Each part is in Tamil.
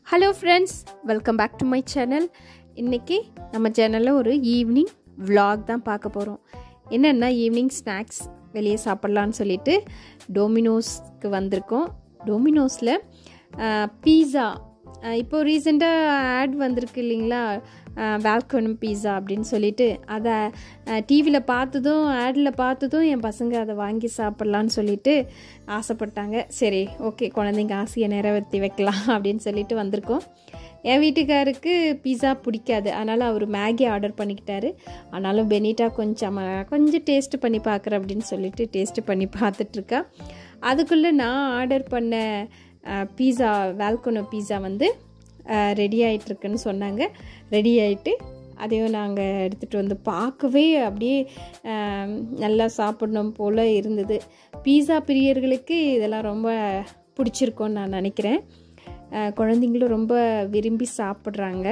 hello friends welcome back to my channel இன்றைக்கி நம்ம சேனலில் ஒரு ஈவினிங் vlog தான் பார்க்க போகிறோம் என்னென்னா ஈவினிங் ஸ்நாக்ஸ் வெளியே சாப்பிட்லான்னு சொல்லிட்டு டோமினோஸ்க்கு வந்திருக்கோம் டோமினோஸில் பீஸா இப்போ ரீசெண்டாக ஆட் வந்திருக்கு இல்லைங்களா வேல்கனம் பீஸா அப்படின்னு சொல்லிட்டு அதை டிவியில் பார்த்ததும் ஆடில் பார்த்ததும் என் பசங்க அதை வாங்கி சாப்பிட்லான்னு சொல்லிட்டு ஆசைப்பட்டாங்க சரி ஓகே குழந்தைங்க ஆசையை நிறைவேற்றி வைக்கலாம் அப்படின்னு சொல்லிட்டு வந்திருக்கோம் என் வீட்டுக்காருக்கு பீஸா பிடிக்காது அதனால் அவர் மேகி ஆர்டர் பண்ணிக்கிட்டாரு ஆனாலும் பெனிட்டா கொஞ்சம் கொஞ்சம் டேஸ்ட்டு பண்ணி பார்க்குறேன் அப்படின்னு சொல்லிட்டு டேஸ்ட்டு பண்ணி பார்த்துட்ருக்கா அதுக்குள்ளே நான் ஆர்டர் பண்ண பீஸா வேல்கோனோ பீஸா வந்து ரெடி ஆகிட்டுருக்குன்னு சொன்னாங்க ரெடி ஆகிட்டு அதையும் நாங்கள் எடுத்துகிட்டு வந்து பார்க்கவே அப்படியே நல்லா சாப்பிடணும் போல் இருந்தது பீஸா பிரியர்களுக்கு இதெல்லாம் ரொம்ப பிடிச்சிருக்கோன்னு நான் நினைக்கிறேன் குழந்தைங்களும் ரொம்ப விரும்பி சாப்பிட்றாங்க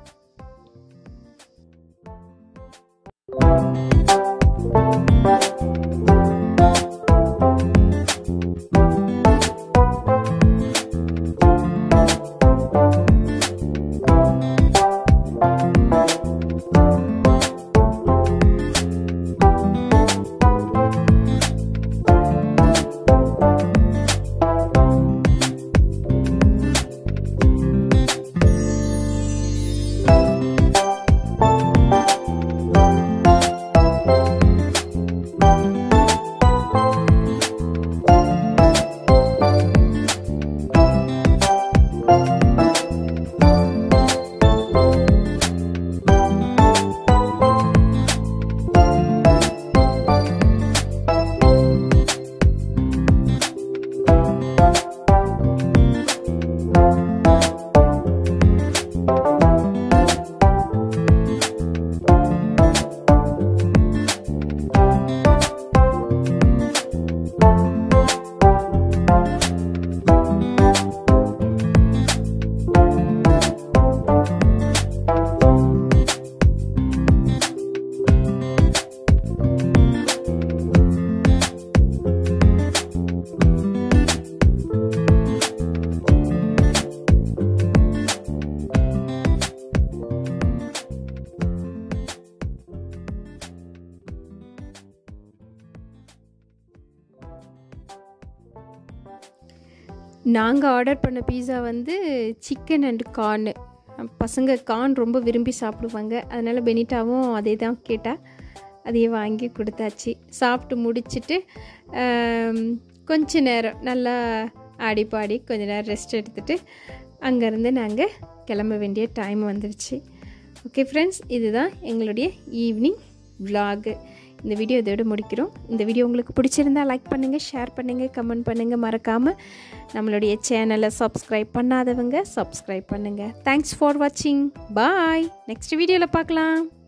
நாங்கள் ஆர்டர் பண்ண பீஸா வந்து சிக்கன் அண்ட் கார்னு பசங்க கார்ன் ரொம்ப விரும்பி சாப்பிடுவாங்க அதனால் பெனிட்டாவும் அதே தான் கேட்டால் அதையே வாங்கி கொடுத்தாச்சு சாப்பிட்டு முடிச்சுட்டு கொஞ்ச நேரம் நல்லா ஆடி பாடி கொஞ்ச நேரம் ரெஸ்ட் எடுத்துகிட்டு அங்கேருந்து நாங்கள் கிளம்ப வேண்டிய டைம் வந்துருச்சு ஓகே ஃப்ரெண்ட்ஸ் இதுதான் எங்களுடைய ஈவினிங் விலாகு இந்த வீடியோ இதோட முடிக்கிறோம் இந்த வீடியோ உங்களுக்கு பிடிச்சிருந்தா லைக் பண்ணுங்கள் ஷேர் பண்ணுங்கள் கமெண்ட் பண்ணுங்கள் மறக்காமல் நம்மளுடைய சேனலை சப்ஸ்கிரைப் பண்ணாதவங்க சப்ஸ்கிரைப் பண்ணுங்கள் தேங்க்ஸ் ஃபார் வாட்சிங் பாய் நெக்ஸ்ட் வீடியோவில் பார்க்கலாம்